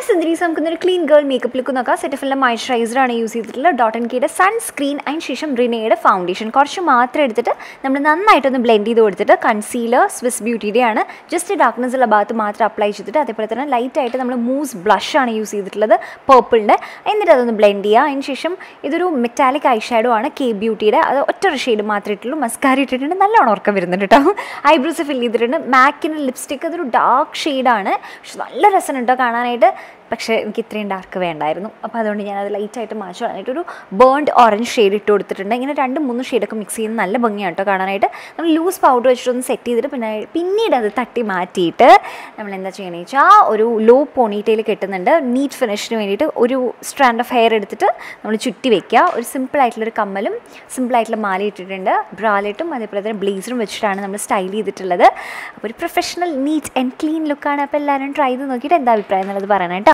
സുന്ദരീസ് നമുക്കൊന്നൊരു clean girl makeup look നോക്കാം സെറ്റഫിലെ മോയ്സ്ചറൈസറാണ് യൂസ് ചെയ്തിട്ടുള്ളത് ഡോട്ട് ആൻഡ് കെയുടെ സൺസ്ക്രീൻ അതിന് ശേഷം റിനയുടെ ഫൗണ്ടേഷൻ കുറച്ച് മാത്രം എടുത്തിട്ട് നമ്മൾ നന്നായിട്ടൊന്ന് ബ്ലെൻഡ് ചെയ്ത് കൊടുത്തിട്ട് കൺസീലർ സ്വിസ് ബ്യൂട്ടിയുടെ ആണ് ജസ്റ്റ് ഡാർക്ക്നെസ് ഉള്ള ഭാഗത്ത് മാത്രം അപ്ലൈ ചെയ്തിട്ട് അതേപോലെ തന്നെ ലൈറ്റായിട്ട് നമ്മൾ മൂസ് ബ്ലഷ് ആണ് യൂസ് ചെയ്തിട്ടുള്ളത് പേർപ്പിളിൻ്റെ എന്നിട്ട് അതൊന്ന് ബ്ലെൻഡ് ചെയ്യുക അതിന് ശേഷം ഇതൊരു മെറ്റാലിക് ഐ ഷാഡോ ആണ് കെ ബ്യൂട്ടിയുടെ അത് ഒറ്റ ഒരു ഷെയ്ഡ് മാത്രമേ ഇട്ടുള്ളൂ മസ്കാര ഇട്ടിട്ടുണ്ട് നല്ലോണം ഉറക്കം വരുന്നുണ്ട് കേട്ടോ ഐബ്രോസ് ഫിൽ ചെയ്തിട്ടുണ്ട് മാക്കിൻ്റെ ലിപ്സ്റ്റിക്ക് അതൊരു ഡാർക്ക് ഷെയ്ഡാണ് പക്ഷെ നല്ല രസമുണ്ട് കേട്ടോ കാണാനായിട്ട് പക്ഷേ എനിക്ക് ഇത്രയും ഡാർക്ക് വേണ്ടായിരുന്നു അപ്പോൾ അതുകൊണ്ട് ഞാനത് ലൈറ്റായിട്ട് മാച്ച് കളഞ്ഞിട്ട് ഒരു ബേൺഡ് ഓറഞ്ച് ഷെയ്ഡ് ഇട്ട് കൊടുത്തിട്ടുണ്ട് ഇങ്ങനെ രണ്ട് മൂന്ന് ഷെയ്ഡൊക്കെ മിക്സ് ചെയ്യുന്ന നല്ല ഭംഗിയാണ് കേട്ടോ കാണാനായിട്ട് നമ്മൾ ലൂസ് പൗഡർ വെച്ചിട്ടൊന്ന് സെറ്റ് ചെയ്തിട്ട് പിന്നെ പിന്നീട് അത് തട്ടി മാറ്റിയിട്ട് നമ്മൾ എന്താ ചെയ്യണമെന്ന് വെച്ചാൽ ഒരു ലോ പോണീറ്റയിൽ കെട്ടുന്നുണ്ട് നീറ്റ് ഫിനിഷിന് വേണ്ടിയിട്ട് ഒരു സ്ട്രാൻഡ് ഓഫ് ഹെയർ എടുത്തിട്ട് നമ്മൾ ചുറ്റി വെക്കുക ഒരു സിമ്പിൾ ആയിട്ടുള്ളൊരു കമ്മലും സിമ്പിൾ ആയിട്ടുള്ള മാല ഇട്ടിട്ടുണ്ട് ബ്രാലറ്റും അതേപോലെ തന്നെ ബ്ലേസറും വെച്ചിട്ടാണ് നമ്മൾ സ്റ്റൈൽ ചെയ്തിട്ടുള്ളത് അപ്പോൾ ഒരു പ്രൊഫഷണൽ നീറ്റ് ആൻഡ് ക്ലീൻ ലുക്കാണ് അപ്പോൾ എല്ലാവരും ട്രൈ ചെയ്ത് നോക്കിയിട്ട് എന്താ അഭിപ്രായം എന്നുള്ളത് പറയാനായിട്ട്